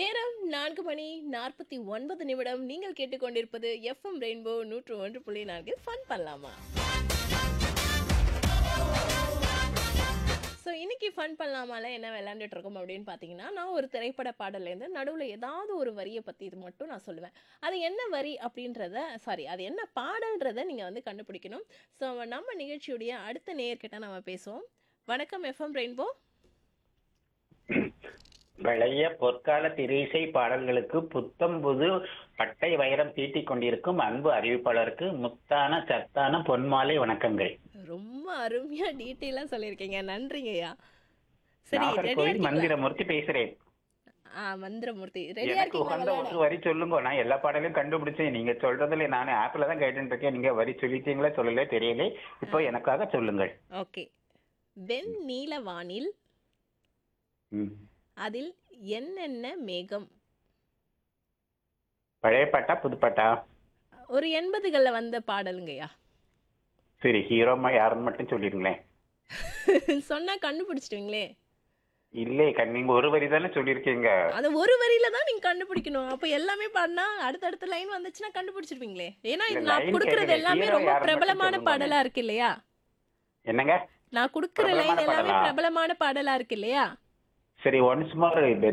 நேரம் நான்கு மணி நாற்பத்தி ஒன்பது நிமிடம் நீங்கள் கேட்டுக்கொண்டிருப்பது எஃப்எம் ரெயின்போ நூற்று ஒன்று புள்ளி நான்கு ஃபன் பண்ணலாமா ஸோ இன்னைக்கு ஃபன் பண்ணலாமால என்ன விளையாண்டுட்டு இருக்கோம் அப்படின்னு பார்த்தீங்கன்னா நான் ஒரு திரைப்பட பாடல்லேருந்து நடுவில் ஏதாவது ஒரு வரியை பற்றி இது மட்டும் நான் சொல்லுவேன் அது என்ன வரி அப்படின்றத சாரி அது என்ன பாடல்ன்றதை நீங்கள் வந்து கண்டுபிடிக்கணும் ஸோ நம்ம நிகழ்ச்சியுடைய அடுத்த நேயர்கிட்ட நம்ம பேசுவோம் வணக்கம் எஃப்எம் ரெயின்போ பழைய பொற்கால திரைசை பாடல்களுக்கு புத்தம் புது பட்டை வைரம் தீட்டிக் கொண்டிருக்கும் அன்பு அறிவிப்பாளருக்கு முத்தான சத்தான பொன்மாலை வணக்கங்கள் ரொம்ப அருமையா டீட்டெயிலாக சொல்லியிருக்கீங்க நன்றிங்கய்யா சரி ரெடியா நாகர்கோவில் இருக்கீங்களா மந்திரமூர்த்தி பேசுறேன் ஆ மந்திரமூர்த்தி ரெடியா எனக்கு இருக்கீங்களா உகந்த விளையாட? ஒரு வரி சொல்லுங்க நான் எல்லா பாடலையும் கண்டுபிடிச்சேன் நீங்க சொல்றதுல நான் ஆப்ல தான் கேட்டுட்டு இருக்கேன் நீங்க வரி சொல்லிட்டீங்களா சொல்லல தெரியல இப்போ எனக்காக சொல்லுங்கள் ஓகே வெண் நீல வானில் ம். அதில் என்னென்ன மேகம் பழைய பாட்டா புது பாட்டா ஒரு எண்பதுகள்ல வந்த பாடலுங்கய்யா சரி ஹீரோமா யாருன்னு மட்டும் சொல்லிருங்களேன் சொன்னா கண்டுபிடிச்சிடுவீங்களே இல்லே கண் நீங்க ஒரு வரி தானே சொல்லியிருக்கீங்க அது ஒரு வரியில தான் நீங்க கண்டுபிடிக்கணும் அப்ப எல்லாமே பாடினா அடுத்தடுத்த லைன் வந்துச்சுன்னா கண்டுபிடிச்சிருவீங்களே ஏன்னா இது இல்ல, நான் line கொடுக்கறது கேட்கல. எல்லாமே hero ரொம்ப யாருன்னு மட்டும் பிரபலமான சொல்லுங்க. பாடலா இருக்கு இல்லையா என்னங்க நான் கொடுக்கற லைன் பிரபலமான எல்லாமே பாடலா? பிரபலமான பாடலா இருக்கு இல்லையா சரி ஒன்ஸ் மோர்